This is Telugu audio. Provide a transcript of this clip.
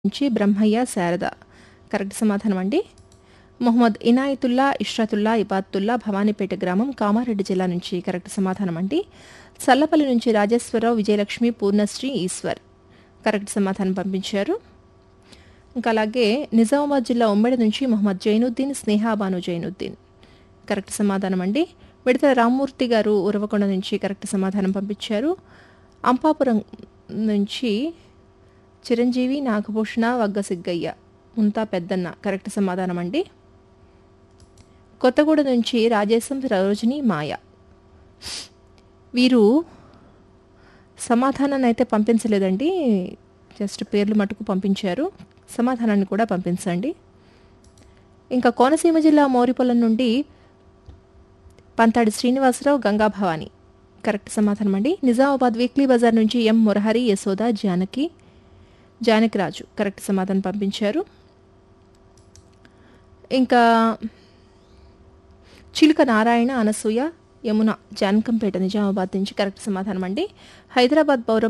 నుంచి బ్రహ్మయ్య శారద కరెక్ట్ సమాధానం అండి మొహమ్మద్ ఇనాయతుల్లా ఇష్రతుల్లా ఇబాతుల్లా భవానీపేట గ్రామం కామారెడ్డి జిల్లా నుంచి కరెక్ట్ సమాధానం అండి చల్లపల్లి నుంచి రాజేశ్వరరావు విజయలక్ష్మి పూర్ణశ్రీ ఈశ్వర్ కరెక్ట్ సమాధానం పంపించారు ఇంకా అలాగే నిజామాబాద్ జిల్లా ఉమ్మడి నుంచి మొహమ్మద్ జైనుద్దీన్ స్నేహాబాను జైనుద్దీన్ కరెక్ట్ సమాధానం అండి విడతల రామ్మూర్తి గారు ఉరవకొండ నుంచి కరెక్ట్ సమాధానం పంపించారు అంపాపురం నుంచి చిరంజీవి నాగభూషణ వగ్గసిగ్గయ్య ముంతా పెద్దన్న కరెక్ట్ సమాధానం అండి కొత్తగూడ నుంచి రాజేశం సరోజిని మాయ వీరు సమాధానాన్ని అయితే పంపించలేదండి జస్ట్ పేర్లు మటుకు పంపించారు సమాధానాన్ని కూడా పంపించండి ఇంకా కోనసీమ జిల్లా మోరిపొలం నుండి పంతాడి శ్రీనివాసరావు గంగా భవాని కరెక్ట్ సమాధానం అండి నిజామాబాద్ వీక్లీ బజార్ నుంచి ఎం మురహరి యశోద జానకి జానకిరాజు కరెక్ట్ సమాధానం పంపించారు ఇంకా చిలుక నారాయణ అనసూయ యమున జానకంపేట నిజామాబాద్ నుంచి కరెక్ట్ సమాధానం అండి హైదరాబాద్ పౌరం